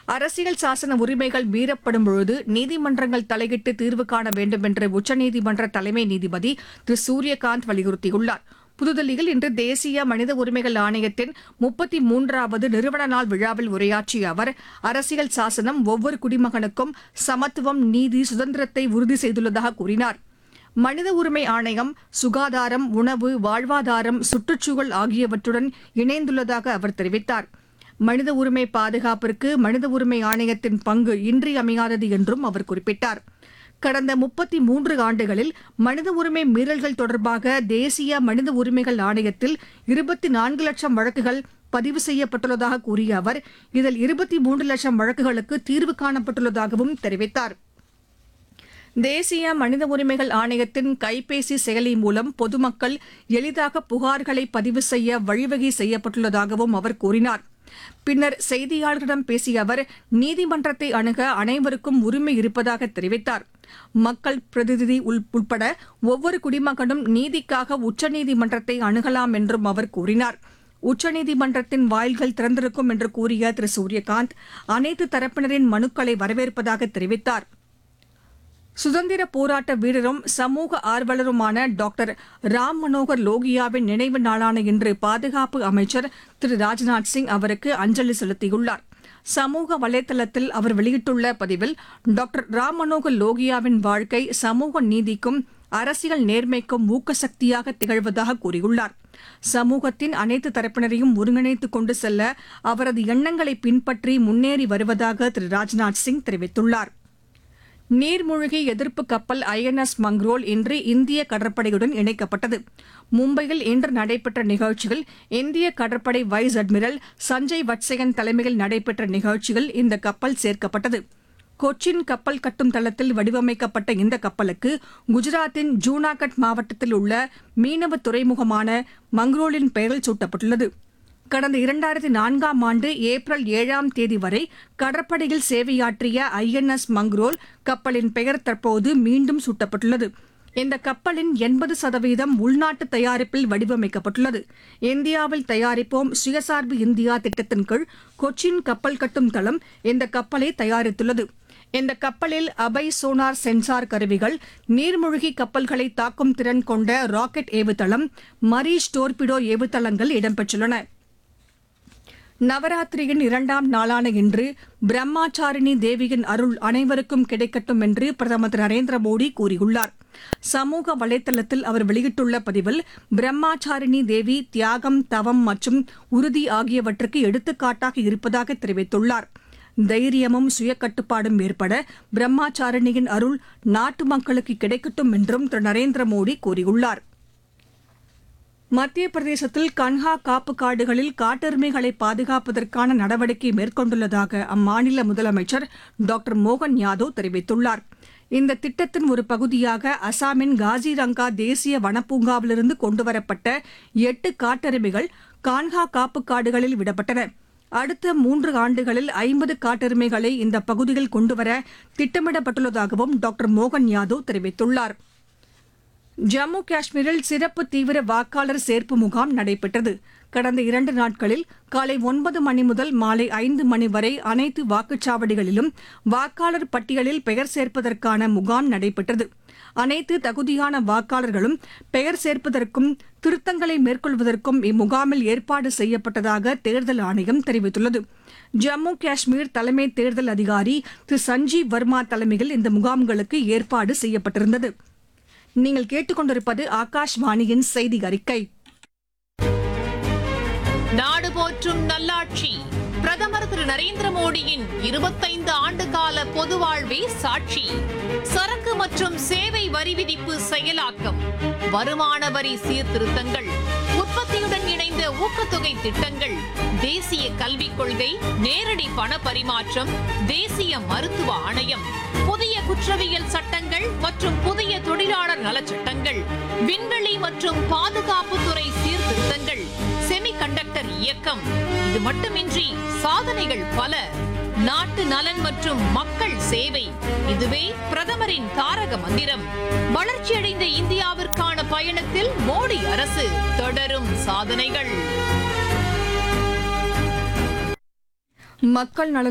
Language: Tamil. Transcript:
அரசியல் சாசன உரிமைகள் மீறப்படும் பொழுது நீதிமன்றங்கள் தலையிட்டு தீர்வு காண வேண்டும் என்று உச்சநீதிமன்ற தலைமை நீதிபதி திரு சூரியகாந்த் வலியுறுத்தியுள்ளார் புதுதில்லியில் இன்று தேசிய மனித உரிமைகள் ஆணையத்தின் முப்பத்தி மூன்றாவது நிறுவன நாள் விழாவில் உரையாற்றிய அவர் அரசியல் சாசனம் ஒவ்வொரு குடிமகனுக்கும் சமத்துவம் நீதி சுதந்திரத்தை உறுதி செய்துள்ளதாக கூறினார் மனித உரிமை ஆணையம் சுகாதாரம் உணவு வாழ்வாதாரம் சுற்றுச்சூழல் ஆகியவற்றுடன் இணைந்துள்ளதாக அவர் தெரிவித்தார் மனித உரிமை பாதுகாப்பிற்கு மனித உரிமை ஆணையத்தின் பங்கு இன்றியமையாதது என்றும் அவர் குறிப்பிட்டார் கடந்த முப்பத்தி மூன்று ஆண்டுகளில் மனித உரிமை மீறல்கள் தொடர்பாக தேசிய மனித உரிமைகள் ஆணையத்தில் இருபத்தி நான்கு லட்சம் வழக்குகள் பதிவு செய்யப்பட்டுள்ளதாக கூறிய அவர் இதில் இருபத்தி மூன்று லட்சம் வழக்குகளுக்கு தீர்வு காணப்பட்டுள்ளதாகவும் தெரிவித்தார் தேசிய மனித உரிமைகள் ஆணையத்தின் கைபேசி செயலி மூலம் பொதுமக்கள் எளிதாக புகார்களை பதிவு செய்ய வழிவகை செய்யப்பட்டுள்ளதாகவும் அவர் கூறினார் பின்னர் செய்தியாளர்களிடம் பேசிய அவர் நீதிமன்றத்தை அணுக அனைவருக்கும் உரிமை இருப்பதாக தெரிவித்தார் மக்கள் பிரதிநிதி உள்- உட்பட ஒவ்வொரு குடிமகனும் நீதிக்காக உச்சநீதிமன்றத்தை அணுகலாம் என்றும் அவர் கூறினார் உச்சநீதிமன்றத்தின் வாயில்கள் திறந்திருக்கும் என்று கூறிய திரு சூரியகாந்த் அனைத்து தரப்பினரின் மனுக்களை வரவேற்பதாக தெரிவித்தார் சுதந்திர போராட்ட வீரரும் சமூக ஆர்வலருமான டாக்டர் ராம் மனோகர் லோகியாவின் நினைவு நாளான இன்று பாதுகாப்பு அமைச்சர் திரு ராஜ்நாத் சிங் அவருக்கு அஞ்சலி செலுத்தியுள்ளார் சமூக வலைதளத்தில் அவர் வெளியிட்டுள்ள பதிவில் டாக்டர் ராம் மனோகர் லோகியாவின் வாழ்க்கை சமூக நீதிக்கும் அரசியல் நேர்மைக்கும் ஊக்கசக்தியாக திகழ்வதாக கூறியுள்ளார் சமூகத்தின் அனைத்து தரப்பினரையும் ஒருங்கிணைத்துக் கொண்டு செல்ல அவரது எண்ணங்களை பின்பற்றி முன்னேறி வருவதாக திரு ராஜ்நாத் சிங் தெரிவித்துள்ளார் நீர்மூழ்கி எதிர்ப்பு கப்பல் ஐஎன்எஸ் மங்ரோல் இன்று இந்திய கடற்படையுடன் இணைக்கப்பட்டது மும்பையில் இன்று நடைபெற்ற நிகழ்ச்சியில் இந்திய கடற்படை வைஸ் அட்மிரல் சஞ்சய் வட்சயன் தலைமையில் நடைபெற்ற நிகழ்ச்சியில் இந்த கப்பல் சேர்க்கப்பட்டது கொச்சின் கப்பல் கட்டும் தளத்தில் வடிவமைக்கப்பட்ட இந்த கப்பலுக்கு குஜராத்தின் ஜூனாகட் மாவட்டத்தில் உள்ள மீனவ துறைமுகமான மங்ரோலின் பெயரில் சூட்டப்பட்டுள்ளது கடந்த இரண்டாயிரத்தி நான்காம் ஆண்டு ஏப்ரல் ஏழாம் தேதி வரை கடற்படையில் சேவையாற்றிய ஐஎன்எஸ் மங்ரோல் கப்பலின் பெயர் தற்போது மீண்டும் சூட்டப்பட்டுள்ளது இந்த கப்பலின் எண்பது சதவீதம் உள்நாட்டு தயாரிப்பில் வடிவமைக்கப்பட்டுள்ளது இந்தியாவில் தயாரிப்போம் சுயசார்பு இந்தியா திட்டத்தின் கீழ் கொச்சின் கப்பல் கட்டும் தளம் இந்த கப்பலை தயாரித்துள்ளது இந்த கப்பலில் அபை சோனார் சென்சார் கருவிகள் நீர்மூழ்கி கப்பல்களை தாக்கும் திறன் கொண்ட ராக்கெட் ஏவுதளம் மரீஷ் டோர்பிடோ ஏவுதளங்கள் இடம்பெற்றுள்ளன நவராத்திரியின் இரண்டாம் நாளான இன்று பிரம்மாச்சாரிணி தேவியின் அருள் அனைவருக்கும் கிடைக்கட்டும் என்று பிரதமர் திரு நரேந்திர மோடி கூறியுள்ளார் சமூக வலைதளத்தில் அவர் வெளியிட்டுள்ள பதிவில் பிரம்மாச்சாரிணி தேவி தியாகம் தவம் மற்றும் உறுதி ஆகியவற்றுக்கு எடுத்துக்காட்டாக இருப்பதாக தெரிவித்துள்ளார் தைரியமும் சுயக்கட்டுப்பாடும் ஏற்பட பிரம்மாச்சாரிணியின் அருள் நாட்டு மக்களுக்கு கிடைக்கட்டும் என்றும் திரு நரேந்திர மோடி கூறியுள்ளார் மத்திய பிரதேசத்தில் கன்ஹா காப்பு காடுகளில் காட்டெருமைகளை பாதுகாப்பதற்கான நடவடிக்கை மேற்கொண்டுள்ளதாக அம்மாநில முதலமைச்சர் டாக்டர் மோகன் யாதவ் தெரிவித்துள்ளார் இந்த திட்டத்தின் ஒரு பகுதியாக அசாமின் காசிரங்கா தேசிய வனப்பூங்காவிலிருந்து கொண்டுவரப்பட்ட எட்டு காட்டெருமைகள் கான்ஹா காப்பு காடுகளில் விடப்பட்டன அடுத்த மூன்று ஆண்டுகளில் ஐம்பது காட்டெருமைகளை இந்த பகுதியில் கொண்டுவர திட்டமிடப்பட்டுள்ளதாகவும் டாக்டர் மோகன் யாதவ் தெரிவித்துள்ளார் ஜம்மு காஷ்மீரில் சிறப்பு தீவிர வாக்காளர் சேர்ப்பு முகாம் நடைபெற்றது கடந்த இரண்டு நாட்களில் காலை ஒன்பது மணி முதல் மாலை ஐந்து மணி வரை அனைத்து வாக்குச்சாவடிகளிலும் வாக்காளர் பட்டியலில் பெயர் சேர்ப்பதற்கான முகாம் நடைபெற்றது அனைத்து தகுதியான வாக்காளர்களும் பெயர் சேர்ப்பதற்கும் திருத்தங்களை மேற்கொள்வதற்கும் இம்முகாமில் ஏற்பாடு செய்யப்பட்டதாக தேர்தல் ஆணையம் தெரிவித்துள்ளது ஜம்மு காஷ்மீர் தலைமை தேர்தல் அதிகாரி திரு சஞ்சீவ் வர்மா தலைமையில் இந்த முகாம்களுக்கு ஏற்பாடு செய்யப்பட்டிருந்தது நீங்கள் கேட்டுக்கொண்டிருப்பது ஆகாஷ்வாணியின் செய்தி அறிக்கை நாடு போற்றும் நல்லாட்சி பிரதமர் திரு நரேந்திர மோடியின் இருபத்தைந்து ஆண்டு கால பொது வாழ்வே சாட்சி சரக்கு மற்றும் சேவை வரி விதிப்பு செயலாக்கம் வருமான வரி சீர்திருத்தங்கள் உற்பத்தியுடன் இணைந்த ஊக்கத்தொகை திட்டங்கள் தேசிய கல்விக் கொள்கை நேரடி பண பரிமாற்றம் தேசிய மருத்துவ ஆணையம் புதிய குற்றவியல் சட்டங்கள் மற்றும் புதிய தொழிலாளர் நலச்சட்டங்கள் விண்வெளி மற்றும் பாதுகாப்புத்துறை சீர்திருத்தங்கள் செமிகண்டக்டர் இயக்கம் இது மட்டுமின்றி சாதனைகள் பல நாட்டு நலன் மற்றும் மக்கள் சேவை இதுவே பிரதமரின் தாரக மந்திரம் வளர்ச்சியடைந்த இந்தியாவிற்கான பயணத்தில் மோடி அரசு தொடரும் சாதனைகள் மக்கள் நலன்